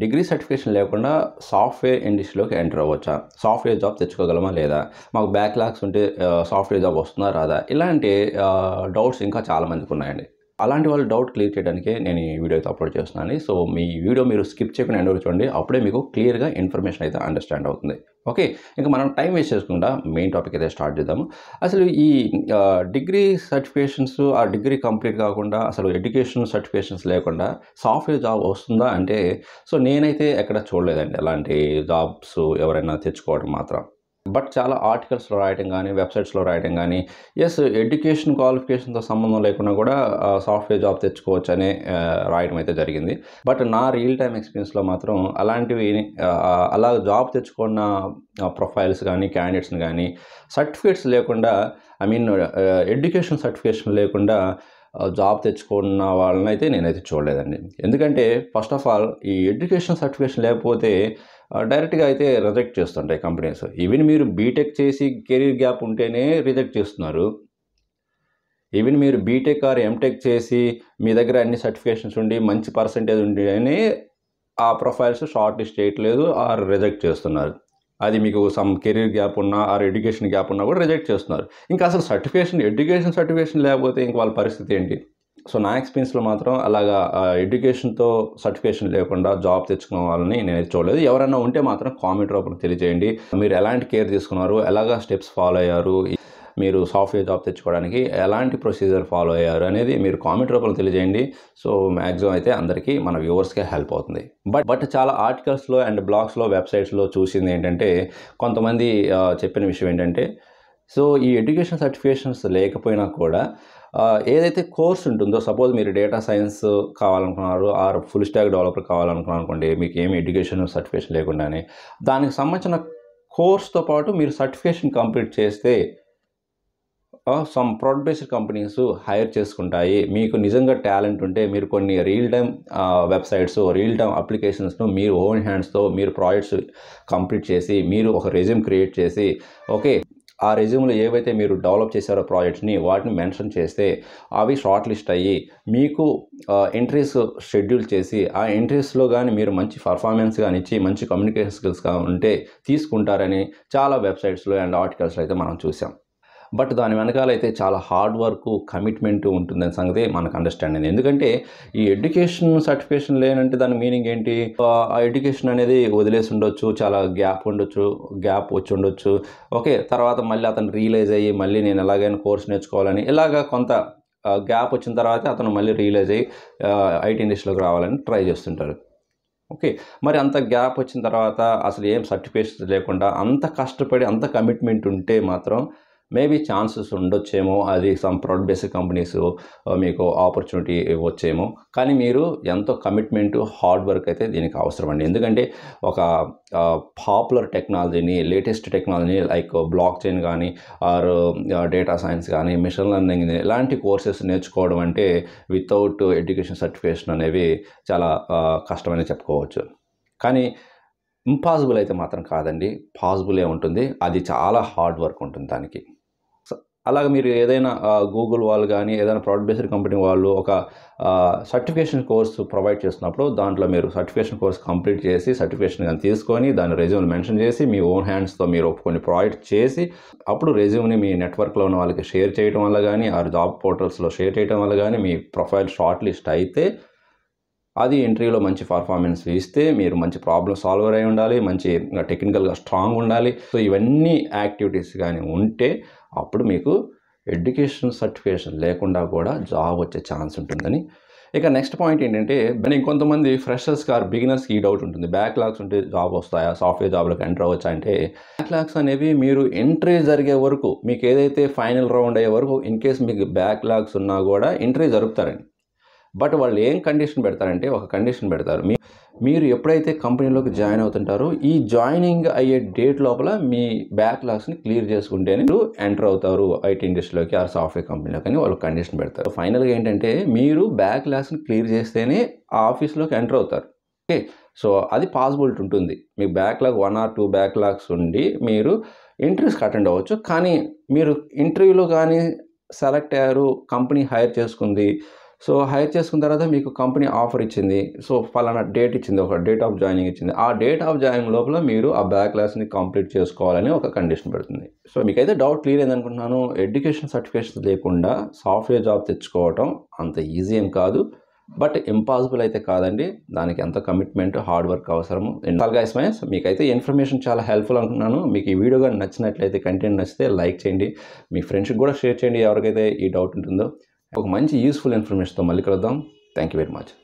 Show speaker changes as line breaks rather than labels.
degree certification లేకుండా software ఇండస్ట్రీలోకి enter అవ్వచ్చా సాఫ్ట్వేర్ జాబ్ తెచ్చుకోగలమా లేదా మాకు బ్యాక్లాగ్స్ ఉంటే సాఫ్ట్వేర్ జాబ్ వస్తుందా రాదా ఇలాంటి డౌట్స్ ఇంకా చాలామందికి ఉన్నాయండి అలాంటి వాళ్ళు డౌట్ క్లియర్ చేయడానికి నేను ఈ వీడియో అయితే అప్లోడ్ చేస్తున్నాను సో మీ వీడియో మీరు స్కిప్ చేయకుండా ఎండ్ వరకు చూడండి అప్పుడే మీకు క్లియర్గా ఇన్ఫర్మేషన్ అయితే అండర్స్టాండ్ అవుతుంది ఓకే ఇంకా మనం టైం వేస్ట్ చేసుకుండా మెయిన్ టాపిక్ అయితే స్టార్ట్ చేద్దాము అసలు ఈ డిగ్రీ సర్టిఫికేషన్స్ ఆ డిగ్రీ కంప్లీట్ కాకుండా అసలు ఎడ్యుకేషన్ సర్టిఫికేషన్స్ లేకుండా సాఫ్ట్వేర్ జాబ్ వస్తుందా అంటే సో నేనైతే ఎక్కడ చూడలేదండి అలాంటి జాబ్స్ ఎవరైనా తెచ్చుకోవడం మాత్రం బట్ చాలా ఆర్టికల్స్లో రాయటం కానీ వెబ్సైట్స్లో రాయటం కానీ ఎస్ ఎడ్యుకేషన్ క్వాలిఫికేషన్తో సంబంధం లేకుండా కూడా సాఫ్ట్వేర్ జాబ్ తెచ్చుకోవచ్చు అనే ఆ, రాయడం అయితే జరిగింది బట్ నా రియల్ టైం ఎక్స్పీరియన్స్లో మాత్రం అలాంటివి ఆ, అలా జాబ్ తెచ్చుకున్న ప్రొఫైల్స్ కానీ క్యాండిడేట్స్ని కానీ సర్టిఫికేట్స్ లేకుండా ఐ మీన్ ఎడ్యుకేషన్ సర్టిఫికేషన్ లేకుండా ఆ, జాబ్ తెచ్చుకున్న వాళ్ళని అయితే నేనైతే చూడలేదండి ఎందుకంటే ఫస్ట్ ఆఫ్ ఆల్ ఈ ఎడ్యుకేషన్ సర్టిఫికేషన్ లేకపోతే ఆ, డైరెక్ట్గా అయితే రిజెక్ట్ చేస్తుంటాయి కంపెనీస్ ఈవెన్ మీరు బీటెక్ చేసి కెరీర్ గ్యాప్ ఉంటేనే రిజెక్ట్ చేస్తున్నారు ఈవెన్ మీరు బీటెక్ ఆర్ ఎంటెక్ చేసి మీ దగ్గర అన్ని సర్టిఫికేషన్స్ ఉండి మంచి పర్సంటేజ్ ఉంటేనే ఆ ప్రొఫైల్స్ షార్ట్ లిస్ట్ చేయట్లేదు ఆర్ రిజెక్ట్ చేస్తున్నారు అది మీకు సమ్ కెరీర్ గ్యాప్ ఉన్నా ఆర్ ఎడ్యుకేషన్ గ్యాప్ ఉన్నా కూడా రిజెక్ట్ చేస్తున్నారు ఇంకా అసలు సర్టిఫికేషన్ ఎడ్యుకేషన్ సర్టిఫికేషన్ లేకపోతే ఇంక వాళ్ళ పరిస్థితి ఏంటి సో నా ఎక్స్పీరియన్స్లో మాత్రం అలాగా ఎడ్యుకేషన్తో సర్టిఫికేషన్ లేకుండా జాబ్ తెచ్చుకున్న వాళ్ళని నేను చూడలేదు ఎవరైనా ఉంటే మాత్రం కామెంట్ రూపంలో తెలియజేయండి మీరు ఎలాంటి కేర్ తీసుకున్నారు ఎలాగా స్టెప్స్ ఫాలో అయ్యారు మీరు సాఫ్ట్వేర్ జాబ్ తెచ్చుకోవడానికి ఎలాంటి ప్రొసీజర్ ఫాలో అయ్యారు అనేది మీరు కామెంట్ రూపంలో తెలియజేయండి సో మ్యాక్సిమం అయితే అందరికీ మన వ్యూవర్స్కే హెల్ప్ అవుతుంది బట్ బట్ చాలా ఆర్టికల్స్లో అండ్ బ్లాగ్స్లో వెబ్సైట్స్లో చూసింది ఏంటంటే కొంతమంది ఆ, చెప్పిన విషయం ఏంటంటే సో ఈ ఎడ్యుకేషన్ సర్టిఫికేషన్స్ లేకపోయినా కూడా ఆ, ఏదైతే కోర్స్ ఉంటుందో సపోజ్ మీరు డేటా సైన్స్ కావాలనుకున్నారు ఆర్ ఫుల్ స్టాక్ డెవలపర్ కావాలనుకున్నారు అనుకోండి మీకు ఏమి ఎడ్యుకేషన్ సర్టిఫికేషన్ లేకుండానే దానికి సంబంధించిన కోర్స్తో పాటు మీరు సర్టిఫికేషన్ కంప్లీట్ చేస్తే some product based companies hire చేసుకుంటాయి మీకు నిజంగా టాలెంట్ ఉంటే మీరు కొన్ని real time websites real time అప్లికేషన్స్ను మీరు ఓన్ హ్యాండ్స్తో మీరు ప్రాజెక్ట్స్ కంప్లీట్ చేసి మీరు ఒక రెజ్యూమ్ క్రియేట్ చేసి ఓకే ఆ రెజ్యూమ్లో ఏవైతే మీరు డెవలప్ చేశారో ప్రాజెక్ట్స్ని వాటిని మెన్షన్ చేస్తే అవి షార్ట్ లిస్ట్ అయ్యి మీకు ఎంట్రీస్ షెడ్యూల్ చేసి ఆ ఎంట్రీస్లో కానీ మీరు మంచి పర్ఫార్మెన్స్ కానీ ఇచ్చి మంచి కమ్యూనికేషన్ స్కిల్స్ గా ఉంటే తీసుకుంటారని చాలా వెబ్సైట్స్లో అండ్ ఆర్టికల్స్లో అయితే మనం చూసాం బట్ దాని వెనకాల అయితే చాలా హార్డ్ వర్క్ కమిట్మెంట్ ఉంటుందనే సంగతి మనకు అండర్స్టాండ్ అయింది ఎందుకంటే ఈ ఎడ్యుకేషన్ సర్టిఫికేషన్ లేనంటే దాని మీనింగ్ ఏంటి ఆ ఎడ్యుకేషన్ అనేది వదిలేసి ఉండొచ్చు చాలా గ్యాప్ ఉండొచ్చు గ్యాప్ వచ్చి ఉండొచ్చు ఓకే తర్వాత మళ్ళీ అతను రియలైజ్ అయ్యి మళ్ళీ నేను ఎలాగైనా కోర్స్ నేర్చుకోవాలని ఇలాగా కొంత గ్యాప్ వచ్చిన తర్వాత అతను మళ్ళీ రియలైజ్ అయ్యి ఐటీ ఇండస్ట్రీలోకి రావాలని ట్రై చేస్తుంటారు ఓకే మరి అంత గ్యాప్ వచ్చిన తర్వాత అసలు ఏం సర్టిఫికేషన్స్ లేకుండా అంత కష్టపడి అంత కమిట్మెంట్ ఉంటే మాత్రం మేబీ ఛాన్సెస్ ఉండొచ్చేమో అది సమ్ ప్రొడక్ట్ బేస్డ్ కంపెనీస్ మీకు ఆపర్చునిటీ ఇవ్వచ్చేమో కానీ మీరు ఎంతో కమిట్మెంట్ హార్డ్ వర్క్ అయితే దీనికి అవసరం అండి ఎందుకంటే ఒక పాపులర్ టెక్నాలజీని లేటెస్ట్ టెక్నాలజీని లైక్ బ్లాక్ చైన్ కానీ ఆర్ డేటా సైన్స్ కానీ మిషన్ లెర్నింగ్ ఇలాంటి కోర్సెస్ నేర్చుకోవడం అంటే వితౌట్ ఎడ్యుకేషన్ సర్టిఫికేషన్ అనేవి చాలా ఆ, కష్టమని చెప్పుకోవచ్చు కానీ ఇంపాసిబుల్ అయితే మాత్రం కాదండి పాసిబులే ఉంటుంది అది చాలా హార్డ్ వర్క్ ఉంటుంది దానికి స- అలాగే మీరు ఏదైనా గూగుల్ వాళ్ళు కానీ ఏదైనా ప్రోడక్ట్ బేస్డ్ కంపెనీ వాళ్ళు ఒక సర్టిఫికేషన్ కోర్స్ ప్రొవైడ్ చేస్తున్నప్పుడు దాంట్లో మీరు సర్టిఫికేషన్ కోర్స్ కంప్లీట్ చేసి సర్టిఫికేషన్ కానీ తీసుకొని దాని రెజ్యూమ్ మెన్షన్ చేసి మీ ఓన్ హ్యాండ్స్తో మీరు కొన్ని ప్రాజెక్ట్ చేసి అప్పుడు రెజ్యూమ్ని మీ నెట్వర్క్లో ఉన్న వాళ్ళకి షేర్ చేయడం వల్ల కానీ ఆ జాబ్ పోర్టల్స్లో షేర్ చేయడం వల్ల కానీ మీ ప్రొఫైల్ షార్ట్ లిస్ట్ అయితే అది ఇంటర్వ్యూలో మంచి పర్ఫార్మెన్స్ ఇస్తే మీరు మంచి ప్రాబ్లమ్ సాల్వర్ అయి ఉండాలి మంచి టెక్నికల్గా స్ట్రాంగ్ ఉండాలి సో ఇవన్నీ యాక్టివిటీస్ కానీ ఉంటే అప్పుడు మీకు ఎడ్యుకేషన్ సర్టిఫికేషన్ లేకుండా కూడా జాబ్ వచ్చే ఛాన్స్ ఉంటుందని ఇక నెక్స్ట్ పాయింట్ ఏంటంటే మరి ఇంకొంతమంది ఫ్రెషర్స్కి ఆర్ బిగినర్స్కి ఈ డౌట్ ఉంటుంది బ్యాక్లాగ్స్ ఉంటే జాబ్ వస్తాయా సాఫ్ట్వేర్ జాబ్లోకి ఎంటర్ అవ్వచ్చా అంటే బ్యాక్లాగ్స్ అనేవి మీరు ఎంట్రీ జరిగే వరకు మీకు ఏదైతే ఫైనల్ రౌండ్ అయ్యే వరకు ఇన్ కేస్ మీకు బ్యాక్లాగ్స్ ఉన్నా కూడా ఎంట్రీ జరుపుతారండి బట్ వాళ్ళు ఏం కండిషన్ పెడతారంటే ఒక కండిషన్ పెడతారు మీ మీరు ఎప్పుడైతే కంపెనీలోకి జాయిన్ అవుతుంటారో ఈ జాయినింగ్ అయ్యే డేట్ లోపల మీ బ్యాక్లాగ్స్ని క్లియర్ చేసుకుంటేనే మీరు ఎంటర్ అవుతారు ఐటీ ఇండస్ట్రీలోకి ఆర్ సాఫ్ట్వేర్ కంపెనీలోకి అని వాళ్ళు కండిషన్ పెడతారు ఫైనల్గా ఏంటంటే మీరు బ్యాక్లాగ్స్ని క్లియర్ చేస్తేనే ఆ ఆఫీస్లోకి ఎంటర్ అవుతారు ఓకే సో అది పాసిబిలిటీ ఉంటుంది మీకు backlog one or two backlogs ఉండి మీరు ఇంటర్వ్యూస్కి అటెండ్ అవ్వచ్చు కానీ మీరు ఇంటర్వ్యూలో కానీ సెలెక్ట్ అయ్యారు కంపెనీ హైర్ చేసుకుంది సో హైర్ చేసుకున్న తర్వాత మీకు కంపెనీ ఆఫర్ ఇచ్చింది సో ఫలానా డేట్ ఇచ్చింది ఒక డేట్ ఆఫ్ జాయినింగ్ ఇచ్చింది ఆ డేట్ ఆఫ్ జాయినింగ్ లోపల మీరు ఆ బ్యాక్ క్లాస్ని కంప్లీట్ చేసుకోవాలని ఒక కండిషన్ పెడుతుంది సో మీకైతే డౌట్ క్లియర్ అయిందనుకుంటున్నాను ఎడ్యుకేషన్ సర్టిఫికేషన్ లేకుండా సాఫ్ట్వేర్ జాబ్ తెచ్చుకోవటం అంత ఈజీ ఏం కాదు బట్ ఇంపాసిబుల్ అయితే కాదండి దానికి ఎంత కమిట్మెంట్ హార్డ్ వర్క్ అవసరము ఎంటాల్ గైస్ మైన్స్ మీకైతే ఇన్ఫర్మేషన్ చాలా హెల్ప్ఫుల్ అనుకున్నాను మీకు ఈ వీడియో కానీ నచ్చినట్లయితే కంటెంట్ నచ్చితే లైక్ చేయండి మీ ఫ్రెండ్స్కి కూడా షేర్ చేయండి ఎవరికైతే ఈ డౌట్ ఉంటుందో ఒక మంచి యూస్ఫుల్ ఇన్ఫర్మేషన్తో మళ్ళీ కలుద్దాం థ్యాంక్ యూ వెరీ మచ్